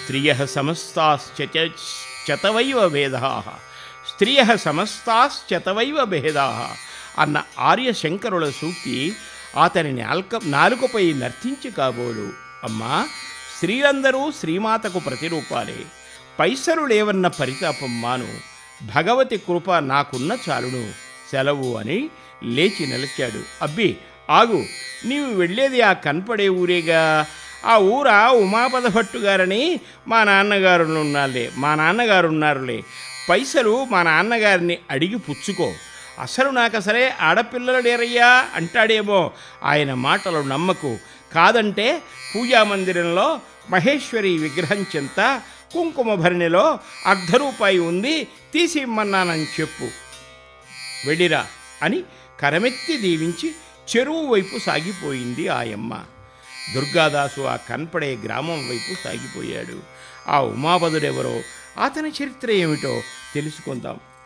స్త్రియ సమస్తాశ్చతవైవ భేదా స్త్రియ సమస్తాశ్చతవైవ భేదా అన్న ఆర్యశంకరుల సూక్తి అతని నాల్క నాలుకపై నర్తించి కాబోలు అమ్మా స్త్రీలందరూ శ్రీమాతకు ప్రతిరూపాలే పైసలు లేవన్న పరితాపం మాను భగవతి కృప నాకున్న చాలును సెలవు అని లేచి నిలిచాడు అబ్బి ఆగు నీవు వెళ్ళేది ఆ కనపడే ఊరేగా ఆ ఊర ఉమాపద భట్టు గారని మా నాన్నగారు ఉన్నారులే మా నాన్నగారు ఉన్నారులే పైసలు మా నాన్నగారిని అడిగి పుచ్చుకో అసలు నాకు అసలే ఆడపిల్లలు లేరయ్యా అంటాడేమో ఆయన మాటలు నమ్మకు కాదంటే పూజా మందిరంలో మహేశ్వరి విగ్రహం చెంత కుంకుమ భరణిలో అర్ధ రూపాయి ఉంది తీసి ఇమ్మన్నానని చెప్పు వెళ్ళిరా అని కరమెత్తి దీవించి చెరువు వైపు సాగిపోయింది ఆయమ్మ దుర్గాదాసు ఆ కనపడే గ్రామం వైపు సాగిపోయాడు ఆ ఉమాపదుడెవరో అతని చరిత్ర ఏమిటో తెలుసుకుందాం